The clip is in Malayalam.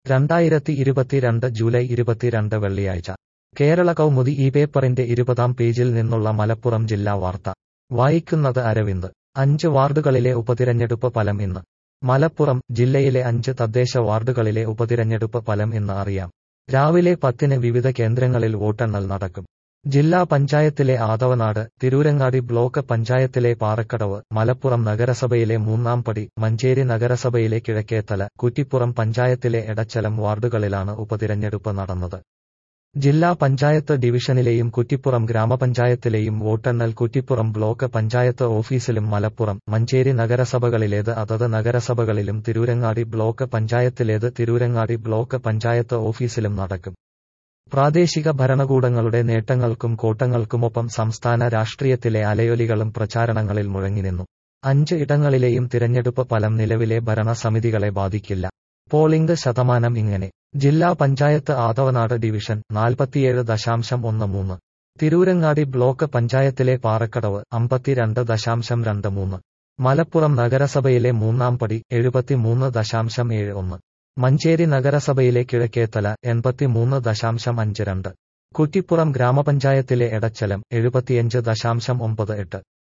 രണ്ടായിരത്തി ഇരുപത്തിരണ്ട് ജൂലൈ ഇരുപത്തിരണ്ട് വെള്ളിയാഴ്ച കേരള കൗമുദി ഈ പേപ്പറിന്റെ ഇരുപതാം പേജിൽ നിന്നുള്ള മലപ്പുറം ജില്ലാ വാർത്ത വായിക്കുന്നത് അരവിന്ദ് അഞ്ച് വാർഡുകളിലെ ഉപതിരഞ്ഞെടുപ്പ് ഫലം ഇന്ന് മലപ്പുറം ജില്ലയിലെ അഞ്ച് തദ്ദേശ വാർഡുകളിലെ ഉപതിരഞ്ഞെടുപ്പ് ഫലം ഇന്ന് അറിയാം രാവിലെ പത്തിന് വിവിധ കേന്ദ്രങ്ങളിൽ വോട്ടെണ്ണൽ നടക്കും ജില്ലാ പഞ്ചായത്തിലെ ആദവനാട് തിരൂരങ്ങാടി ബ്ലോക്ക് പഞ്ചായത്തിലെ പാറക്കടവ് മലപ്പുറം നഗരസഭയിലെ മൂന്നാം പടി മഞ്ചേരി നഗരസഭയിലെ കിഴക്കേത്തല കുറ്റിപ്പുറം പഞ്ചായത്തിലെ എടച്ചലം വാർഡുകളിലാണ് ഉപതിരഞ്ഞെടുപ്പ് നടന്നത് ജില്ലാ പഞ്ചായത്ത് ഡിവിഷനിലെയും കുറ്റിപ്പുറം ഗ്രാമപഞ്ചായത്തിലെയും വോട്ടെണ്ണൽ കുറ്റിപ്പുറം ബ്ലോക്ക് പഞ്ചായത്ത് ഓഫീസിലും മലപ്പുറം മഞ്ചേരി നഗരസഭകളിലേത് അതത് നഗരസഭകളിലും തിരൂരങ്ങാടി ബ്ലോക്ക് പഞ്ചായത്തിലേത് തിരൂരങ്ങാടി ബ്ലോക്ക് പഞ്ചായത്ത് ഓഫീസിലും നടക്കും പ്രാദേശിക ഭരണകൂടങ്ങളുടെ നേട്ടങ്ങൾക്കും കോട്ടങ്ങൾക്കുമൊപ്പം സംസ്ഥാന രാഷ്ട്രീയത്തിലെ അലയൊലികളും പ്രചാരണങ്ങളിൽ മുഴങ്ങിനിന്നു അഞ്ച് ഇടങ്ങളിലെയും തിരഞ്ഞെടുപ്പ് ഫലം നിലവിലെ ഭരണസമിതികളെ ബാധിക്കില്ല പോളിംഗ് ശതമാനം ഇങ്ങനെ ജില്ലാ പഞ്ചായത്ത് ആദവനാട് ഡിവിഷൻ നാൽപ്പത്തിയേഴ് ദശാംശം ഒന്ന് മൂന്ന് തിരൂരങ്ങാടി ബ്ലോക്ക് പഞ്ചായത്തിലെ പാറക്കടവ് അമ്പത്തിരണ്ട് ദശാംശം രണ്ട് മൂന്ന് മലപ്പുറം നഗരസഭയിലെ മൂന്നാം പടി എഴുപത്തിമൂന്ന് ദശാംശം ഏഴ് ഒന്ന് മഞ്ചേരി നഗരസഭയിലെ കിഴക്കേത്തല എൺപത്തിമൂന്ന് ദശാംശം അഞ്ച് രണ്ട് കുറ്റിപ്പുറം ഗ്രാമപഞ്ചായത്തിലെ എടച്ചലം എഴുപത്തിയഞ്ച് ദശാംശം ഒമ്പത് എട്ട്